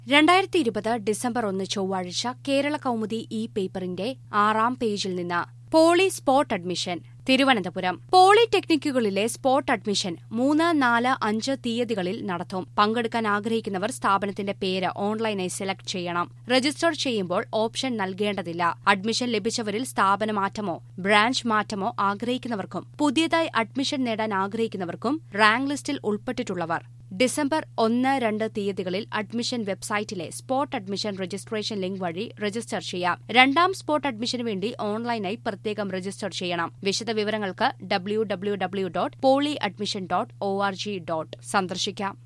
രണ്ടായിരത്തി ഇരുപത് ഡിസംബർ ഒന്ന് ചൊവ്വാഴ്ച കേരള കൗമുദി ഇ പേപ്പറിന്റെ ആറാം പേജിൽ നിന്ന് പോളി സ്പോട്ട് അഡ്മിഷൻ തിരുവനന്തപുരം പോളിടെക്നിക്കുകളിലെ സ്പോട്ട് അഡ്മിഷൻ മൂന്ന് നാല് അഞ്ച് തീയതികളിൽ നടത്തും പങ്കെടുക്കാൻ ആഗ്രഹിക്കുന്നവർ സ്ഥാപനത്തിന്റെ പേര് ഓൺലൈനായി സെലക്ട് ചെയ്യണം രജിസ്റ്റർ ചെയ്യുമ്പോൾ ഓപ്ഷൻ നൽകേണ്ടതില്ല അഡ്മിഷൻ ലഭിച്ചവരിൽ സ്ഥാപന മാറ്റമോ ബ്രാഞ്ച് മാറ്റമോ ആഗ്രഹിക്കുന്നവർക്കും പുതിയതായി അഡ്മിഷൻ നേടാൻ ആഗ്രഹിക്കുന്നവർക്കും റാങ്ക് ലിസ്റ്റിൽ ഉൾപ്പെട്ടിട്ടുള്ളവർ ഡിസംബർ ഒന്ന് രണ്ട് തീയതികളിൽ അഡ്മിഷൻ വെബ്സൈറ്റിലെ സ്പോട്ട് അഡ്മിഷൻ രജിസ്ട്രേഷൻ ലിങ്ക് വഴി രജിസ്റ്റർ ചെയ്യാം രണ്ടാം സ്പോട്ട് അഡ്മിഷന് വേണ്ടി ഓൺലൈനായി പ്രത്യേകം രജിസ്റ്റർ ചെയ്യണം വിശദവിവരങ്ങൾക്ക് W W W dot poly admission dot O R G dot സന്ദർശിക്കാം